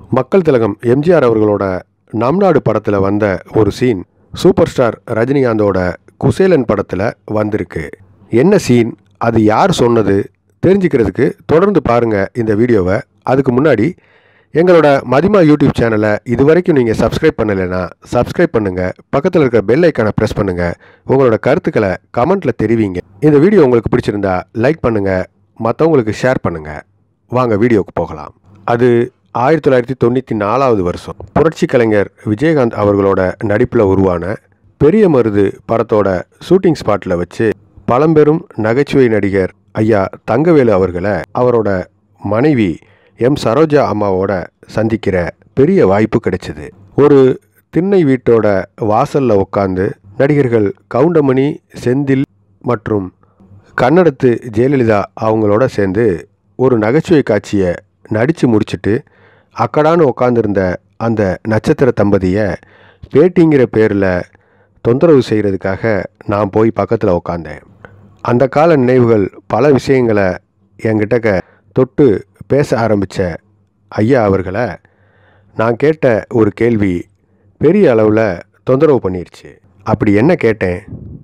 மக்கள் திலகம் எம்ஜிஆர் அவர்களோட நம் நாடு படத்தில் வந்த ஒரு சீன் சூப்பர் ஸ்டார் ரஜினிகாந்தோட குசேலன் படத்தில் வந்திருக்கு என்ன சீன் அது யார் சொன்னது தெரிஞ்சுக்கிறதுக்கு தொடர்ந்து பாருங்க இந்த வீடியோவை அதுக்கு முன்னாடி எங்களோட மதிமா யூடியூப் சேனலை இது வரைக்கும் நீங்கள் சப்ஸ்கிரைப் பண்ணலைன்னா சப்ஸ்கிரைப் பண்ணுங்கள் பக்கத்தில் இருக்கிற பெல் ஐக்கானை ப்ரெஸ் பண்ணுங்கள் உங்களோட கருத்துக்களை கமெண்ட்டில் தெரிவிங்க இந்த வீடியோ உங்களுக்கு பிடிச்சிருந்தா லைக் பண்ணுங்கள் மற்றவங்களுக்கு ஷேர் பண்ணுங்கள் வாங்க வீடியோவுக்கு போகலாம் அது ஆயிரத்தி தொள்ளாயிரத்தி தொண்ணூற்றி நாலாவது வருஷம் புரட்சி கலைஞர் விஜயகாந்த் அவர்களோட நடிப்பில் உருவான பெரிய மருது படத்தோட ஷூட்டிங் ஸ்பாட்டில் வச்சு பழம்பெரும் நகைச்சுவை நடிகர் ஐயா தங்கவேலு அவர்களை அவரோட மனைவி எம் சரோஜா அம்மாவோட சந்திக்கிற பெரிய வாய்ப்பு கிடைச்சது ஒரு திண்ணை வீட்டோட வாசல்ல உட்காந்து நடிகர்கள் கவுண்டமணி செந்தில் மற்றும் கன்னடத்து ஜெயலலிதா அவங்களோட சேர்ந்து ஒரு நகைச்சுவை காட்சியை நடித்து முடிச்சிட்டு அக்கடான்னு உட்காந்துருந்த அந்த நட்சத்திர தம்பதியை பேட்டிங்கிற பேரில் தொந்தரவு செய்கிறதுக்காக நான் போய் பக்கத்தில் உட்காந்தேன் அந்த கால நினைவுகள் பல விஷயங்களை என்கிட்ட க தொட்டு பேச ஆரம்பித்த ஐயா அவர்களை நான் கேட்ட ஒரு கேள்வி பெரிய அளவில் தொந்தரவு பண்ணிருச்சு அப்படி என்ன கேட்டேன்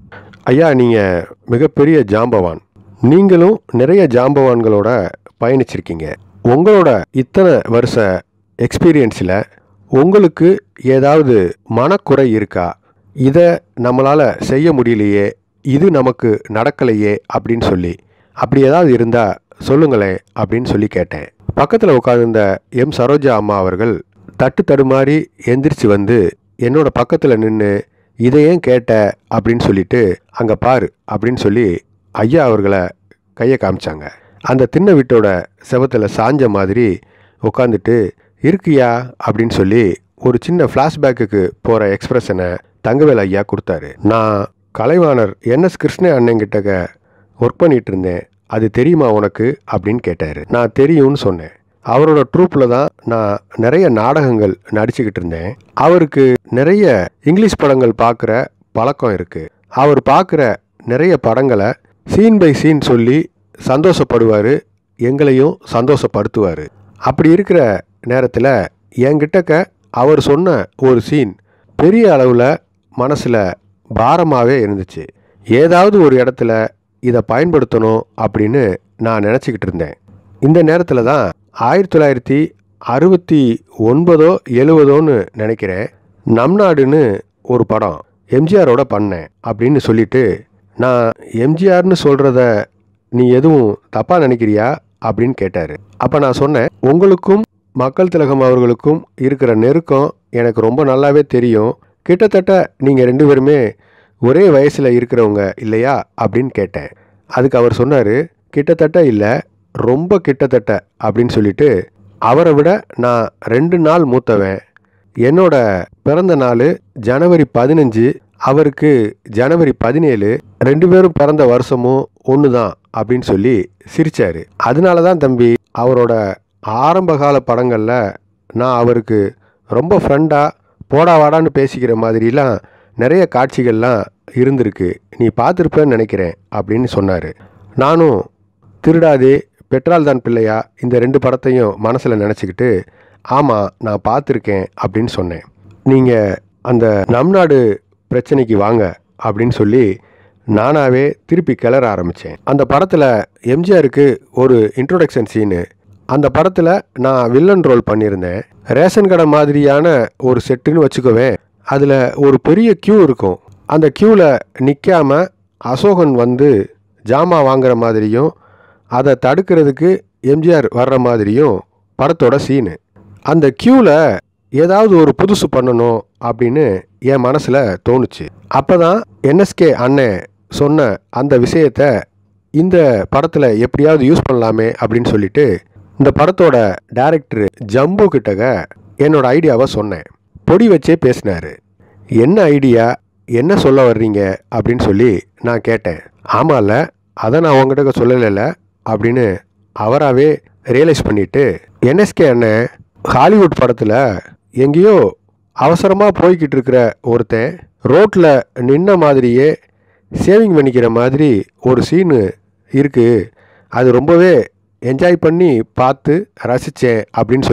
ஐயா நீங்கள் மிகப்பெரிய ஜாம்பவான் நீங்களும் நிறைய ஜாம்பவான்களோட பயணிச்சிருக்கீங்க உங்களோட இத்தனை வருஷ எக்ஸ்பீரியன்ஸில் உங்களுக்கு ஏதாவது மனக்குறை இருக்கா இதை நம்மளால் செய்ய முடியலையே இது நமக்கு நடக்கலையே அப்படின்னு சொல்லி அப்படி ஏதாவது இருந்தால் சொல்லுங்களேன் அப்படின்னு சொல்லி கேட்டேன் பக்கத்தில் உட்கார்ந்திருந்த எம் சரோஜா அம்மா அவர்கள் தட்டு தடுமாறி எந்திரிச்சு வந்து என்னோட பக்கத்தில் நின்று இதை ஏன் கேட்ட அப்படின்னு சொல்லிட்டு அங்கே பாரு அப்படின்னு சொல்லி ஐயா அவர்களை கையை காமிச்சாங்க அந்த திண்ணை வீட்டோட செவத்தில் சாஞ்ச மாதிரி உட்காந்துட்டு இருக்கியா அப்படின்னு சொல்லி ஒரு சின்ன ஃப்ளாஷ்பேக்குக்கு போகிற எக்ஸ்பிரஷனை தங்கவேல் ஐயா கொடுத்தாரு நான் கலைவாணர் என்எஸ் கிருஷ்ண அண்ணங்கிட்ட ஒர்க் பண்ணிட்டு இருந்தேன் அது தெரியுமா உனக்கு அப்படின்னு கேட்டார் நான் தெரியும்னு சொன்னேன் அவரோட ட்ரூப்பில் தான் நான் நிறைய நாடகங்கள் நடிச்சுக்கிட்டு இருந்தேன் அவருக்கு நிறைய இங்கிலீஷ் படங்கள் பார்க்குற பழக்கம் இருக்குது அவர் பார்க்குற நிறைய படங்களை சீன் பை சீன் சொல்லி சந்தோஷப்படுவார் எங்களையும் சந்தோஷப்படுத்துவார் அப்படி இருக்கிற நேரத்தில் என்கிட்டக்க அவர் சொன்ன ஒரு சீன் பெரிய அளவில் மனசில் பாரமாகவே இருந்துச்சு ஏதாவது ஒரு இடத்துல இதை பயன்படுத்தணும் அப்படின்னு நான் நினச்சிக்கிட்டு இருந்தேன் இந்த நேரத்தில் தான் ஆயிரத்தி தொள்ளாயிரத்தி அறுபத்தி ஒன்பதோ எழுவதோன்னு நினைக்கிறேன் நம் நாடுன்னு ஒரு படம் எம்ஜிஆரோட பண்ணேன் அப்படின்னு சொல்லிட்டு நான் எம்ஜிஆர்னு சொல்கிறத நீ எதுவும் தப்பாக நினைக்கிறியா அப்படின்னு கேட்டார் அப்போ நான் சொன்னேன் உங்களுக்கும் மக்கள் திலகம் அவர்களுக்கும் இருக்கிற நெருக்கம் எனக்கு ரொம்ப நல்லாவே தெரியும் கிட்டத்தட்ட நீங்கள் ரெண்டு பேருமே ஒரே வயசில் இருக்கிறவங்க இல்லையா அப்படின்னு கேட்டேன் அதுக்கு அவர் சொன்னார் கிட்டத்தட்ட இல்லை ரொம்ப கிட்டத்தட்ட அப்படின்னு சொல்லிட்டு அவரை விட நான் ரெண்டு நாள் மூத்தவன் என்னோட பிறந்த நாள் ஜனவரி பதினஞ்சு அவருக்கு ஜனவரி பதினேழு ரெண்டு பேரும் பிறந்த வருஷமும் ஒன்று தான் அப்படின்னு சொல்லி சிரிச்சாரு அதனால தான் தம்பி அவரோட ஆரம்பகால படங்களில் நான் அவருக்கு ரொம்ப ஃப்ரெண்டாக போடா வாடான்னு பேசிக்கிற மாதிரிலாம் நிறைய காட்சிகள்லாம் இருந்திருக்கு நீ பார்த்துருப்பேன்னு நினைக்கிறேன் அப்படின்னு சொன்னார் நானும் திருடாதே பெட்ரால் தான் பிள்ளையா இந்த ரெண்டு படத்தையும் மனசில் நினச்சிக்கிட்டு ஆமாம் நான் பார்த்துருக்கேன் அப்படின்னு சொன்னேன் நீங்கள் அந்த நம் நாடு பிரச்சனைக்கு வாங்க அப்படின்னு சொல்லி நானாவே திருப்பி கிளற ஆரம்பித்தேன் அந்த படத்தில் எம்ஜிஆருக்கு ஒரு இன்ட்ரோடக்ஷன் சீனு அந்த படத்தில் நான் வில்லன் ரோல் பண்ணியிருந்தேன் ரேஷன் கடை மாதிரியான ஒரு செட்டுன்னு வச்சுக்கோவேன் அதில் ஒரு பெரிய க்யூ இருக்கும் அந்த க்யூவில் நிற்காம அசோகன் வந்து ஜாமா வாங்குற மாதிரியும் அதை தடுக்கிறதுக்கு எம்ஜிஆர் வர்ற மாதிரியும் படத்தோட சீனு அந்த க்யூவில் ஏதாவது ஒரு புதுசு பண்ணணும் அப்படின்னு என் மனசில் தோணுச்சு அப்போ தான் என்எஸ்கே அண்ணன் சொன்ன அந்த விஷயத்த இந்த படத்தில் எப்படியாவது யூஸ் பண்ணலாமே அப்படின்னு சொல்லிட்டு இந்த படத்தோட டைரக்டர் ஜம்பு கிட்டக என்னோட ஐடியாவை சொன்னேன் பொடி வச்சே பேசினார் என்ன ஐடியா என்ன சொல்ல வர்றீங்க அப்படின்னு சொல்லி நான் கேட்டேன் ஆமாம்ல அதை நான் உங்ககிட்ட சொல்லலைல்ல அப்படின்னு அவராகவே ரியலைஸ் பண்ணிட்டு என்எஸ்கே அண்ணன் ஹாலிவுட் படத்தில் எங்கேயோ அவசரமாக போய்கிட்டு இருக்கிற ஒருத்தன் ரோட்டில் நின்ன மாதிரியே சேவிங் பண்ணிக்கிற மாதிரி ஒரு சீனு இருக்குது அது ரொம்பவே என்ஜாய் பண்ணி பார்த்து ரசித்தேன் அப்படின்னு சொல்லி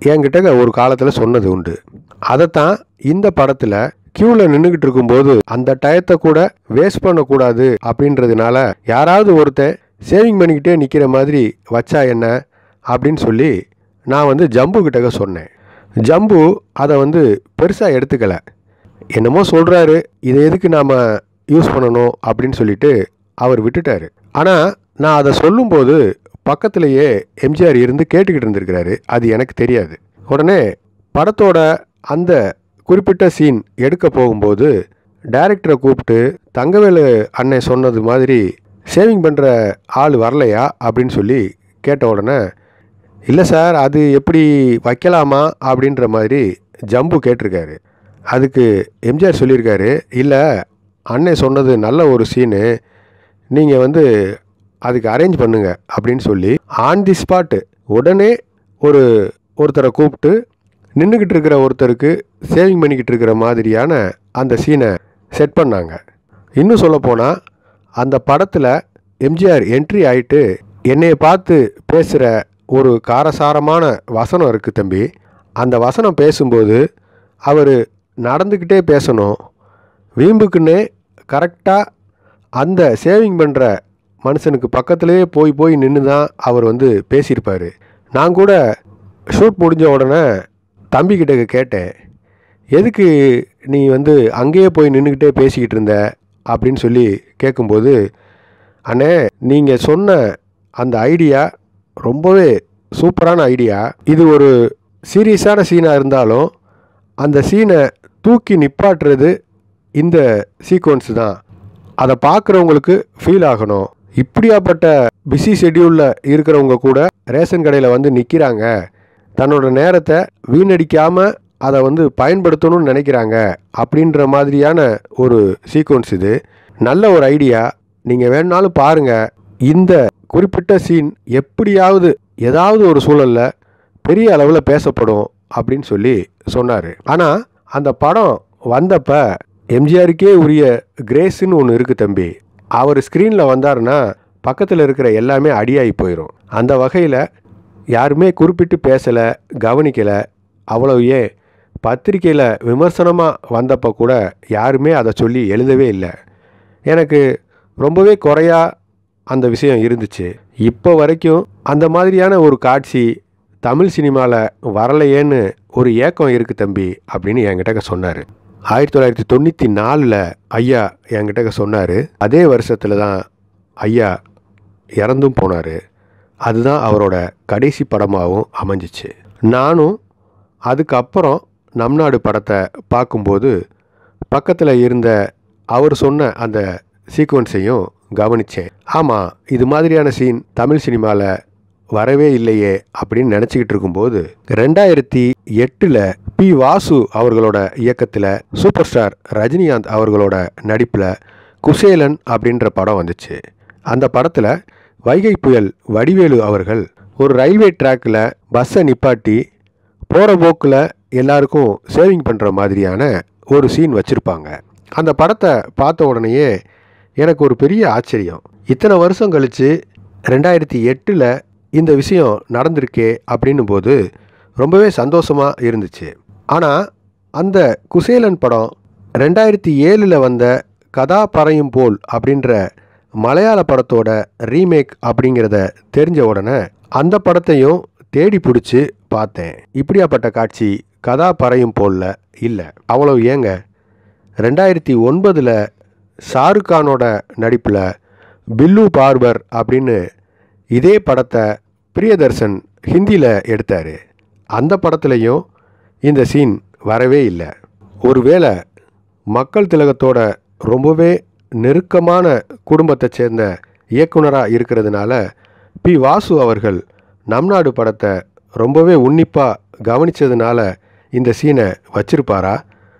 என்கிட்ட ஒரு காலத்தில் சொன்னது உண்டு அதைத்தான் இந்த படத்தில் கியூவில் நின்றுக்கிட்டு இருக்கும்போது அந்த டயத்தை கூட வேஸ்ட் பண்ணக்கூடாது அப்படின்றதுனால யாராவது ஒருத்தன் சேவிங் பண்ணிக்கிட்டே நிற்கிற மாதிரி வச்சா என்ன அப்படின்னு சொல்லி நான் வந்து ஜம்பு கிட்டக்க சொன்னேன் ஜம்பு அதை வந்து பெருசாக எடுத்துக்கல என்னமோ சொல்கிறாரு இதை எதுக்கு நாம் யூஸ் பண்ணணும் அப்படின்னு சொல்லிட்டு அவர் விட்டுட்டாரு ஆனால் நான் அதை சொல்லும்போது பக்கத்திலேயே எம்ஜிஆர் இருந்து கேட்டுக்கிட்டு இருந்திருக்கிறாரு அது எனக்கு தெரியாது உடனே படத்தோட அந்த குறிப்பிட்ட சீன் எடுக்க போகும்போது டைரக்டரை கூப்பிட்டு தங்கவேலு அண்ணன் சொன்னது மாதிரி சேவிங் பண்ணுற ஆள் வரலையா அப்படின்னு சொல்லி கேட்ட உடனே இல்லை சார் அது எப்படி வைக்கலாமா அப்படின்ற மாதிரி ஜம்பு கேட்டிருக்காரு அதுக்கு எம்ஜிஆர் சொல்லியிருக்காரு இல்லை அண்ணன் சொன்னது நல்ல ஒரு சீனு நீங்கள் வந்து அதுக்கு அரேஞ்ச் பண்ணுங்க அப்படின்னு சொல்லி ஆன் தி ஸ்பாட்டு உடனே ஒரு ஒருத்தரை கூப்பிட்டு நின்றுக்கிட்டு இருக்கிற ஒருத்தருக்கு சேவிங் பண்ணிக்கிட்டு இருக்கிற மாதிரியான அந்த சீனை செட் பண்ணாங்க இன்னும் சொல்லப்போனால் அந்த படத்தில் எம்ஜிஆர் என்ட்ரி ஆயிட்டு என்னைய பார்த்து பேசுகிற ஒரு காரசாரமான வசனம் இருக்குது தம்பி அந்த வசனம் பேசும்போது அவர் நடந்துக்கிட்டே பேசணும் வீம்புக்குன்னே கரெக்டாக அந்த சேவிங் பண்ணுற மனுஷனுக்கு பக்கத்துலேயே போய் போய் நின்று தான் அவர் வந்து பேசியிருப்பார் நான் கூட ஷூட் முடிஞ்ச உடனே தம்பிக்கிட்ட கேட்டேன் எதுக்கு நீ வந்து அங்கேயே போய் நின்றுக்கிட்டே பேசிக்கிட்டு இருந்த அப்படின்னு சொல்லி கேட்கும்போது அண்ணே நீங்கள் சொன்ன அந்த ஐடியா ரொம்பவே சூப்பரான ஐடியா இது ஒரு சீரியஸான சீனாக இருந்தாலும் அந்த சீனை தூக்கி நிப்பாட்டுறது இந்த சீக்வன்ஸ் தான் அதை பார்க்குறவங்களுக்கு ஃபீல் ஆகணும் இப்படியாப்பட்ட பிஸி ஷெட்யூலில் இருக்கிறவங்க கூட ரேஷன் கடையில் வந்து நிற்கிறாங்க தன்னோட நேரத்தை வீணடிக்காமல் அதை வந்து பயன்படுத்தணும்னு நினைக்கிறாங்க அப்படின்ற மாதிரியான ஒரு சீக்வன்ஸ் இது நல்ல ஒரு ஐடியா நீங்கள் வேணுனாலும் பாருங்கள் இந்த குறிப்பிட்ட சீன் எப்படியாவது ஏதாவது ஒரு சூழலில் பெரிய அளவில் பேசப்படும் அப்படின்னு சொல்லி சொன்னார் ஆனால் அந்த படம் வந்தப்ப எம்ஜிஆருக்கே உரிய கிரேஸ்ன்னு ஒன்று இருக்குது தம்பி அவர் ஸ்க்ரீனில் வந்தாருன்னா பக்கத்தில் இருக்கிற எல்லாமே அடியாகி போயிடும் அந்த வகையில் யாருமே குறிப்பிட்டு பேசலை கவனிக்கலை அவ்வளவு ஏன் பத்திரிக்கையில் விமர்சனமாக வந்தப்போ கூட யாருமே அதை சொல்லி எழுதவே இல்லை எனக்கு ரொம்பவே குறையா அந்த விஷயம் இருந்துச்சு இப்போ வரைக்கும் அந்த மாதிரியான ஒரு காட்சி தமிழ் சினிமாவில் வரலையேன்னு ஒரு ஏக்கம் இருக்குது தம்பி அப்படின்னு என்கிட்ட சொன்னார் ஆயிரத்தி தொள்ளாயிரத்தி தொண்ணூற்றி நாலில் ஐயா என்கிட்ட சொன்னார் அதே வருஷத்தில் தான் ஐயா இறந்தும் போனார் அதுதான் அவரோட கடைசி படமாகவும் அமைஞ்சிச்சு நானும் அதுக்கப்புறம் நம் நாடு படத்தை பார்க்கும்போது பக்கத்தில் இருந்த அவர் சொன்ன அந்த சீக்வன்ஸையும் கவனித்தேன் ஆமாம் இது மாதிரியான சீன் தமிழ் சினிமாவில் வரவே இல்லையே அப்படின்னு நினச்சிக்கிட்டு இருக்கும்போது ரெண்டாயிரத்தி எட்டில் பி வாசு அவர்களோட இயக்கத்தில் சூப்பர் ஸ்டார் ரஜினிகாந்த் அவர்களோட நடிப்பில் குசேலன் அப்படின்ற படம் வந்துச்சு அந்த படத்தில் வைகை புயல் வடிவேலு அவர்கள் ஒரு ரயில்வே ட்ராக்கில் பஸ்ஸை நிப்பாட்டி போகிற போக்கில் எல்லாருக்கும் சேவிங் பண்ணுற மாதிரியான ஒரு சீன் வச்சுருப்பாங்க அந்த படத்தை பார்த்த உடனேயே எனக்கு ஒரு பெரிய ஆச்சரியம் இத்தனை வருஷம் கழித்து ரெண்டாயிரத்தி எட்டில் இந்த விஷயம் நடந்திருக்கே அப்படின்னும் போது ரொம்பவே சந்தோஷமாக இருந்துச்சு ஆனால் அந்த குசேலன் படம் ரெண்டாயிரத்தி ஏழில் வந்த கதா பறையும் போல் அப்படின்ற மலையாள படத்தோட ரீமேக் அப்படிங்கிறத தெரிஞ்ச உடனே அந்த படத்தையும் தேடி பிடிச்சி பார்த்தேன் இப்படியாப்பட்ட காட்சி கதா பறையும் போல்ல இல்லை அவ்வளவு ஏங்க ரெண்டாயிரத்தி ஒன்பதில் ஷாருக் கானோட நடிப்பில் பில்லு பார்பர் அப்படின்னு இதே படத்தை பிரியதர்சன் ஹிந்தியில் எடுத்தார் அந்த படத்துலையும் இந்த சீன் வரவே இல்லை ஒருவேளை மக்கள் திலகத்தோட ரொம்பவே நெருக்கமான குடும்பத்தை சேர்ந்த இயக்குனராக இருக்கிறதுனால பி வாசு அவர்கள் நம் நாடு படத்தை ரொம்பவே உன்னிப்பாக கவனித்ததுனால இந்த சீனை வச்சிருப்பாரா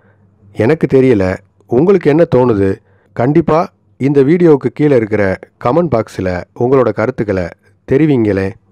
எனக்கு தெரியல உங்களுக்கு என்ன தோணுது கண்டிப்பாக இந்த வீடியோவுக்கு கீழே இருக்கிற கமெண்ட் பாக்ஸில் உங்களோட கருத்துக்களை தெரிவிங்களேன்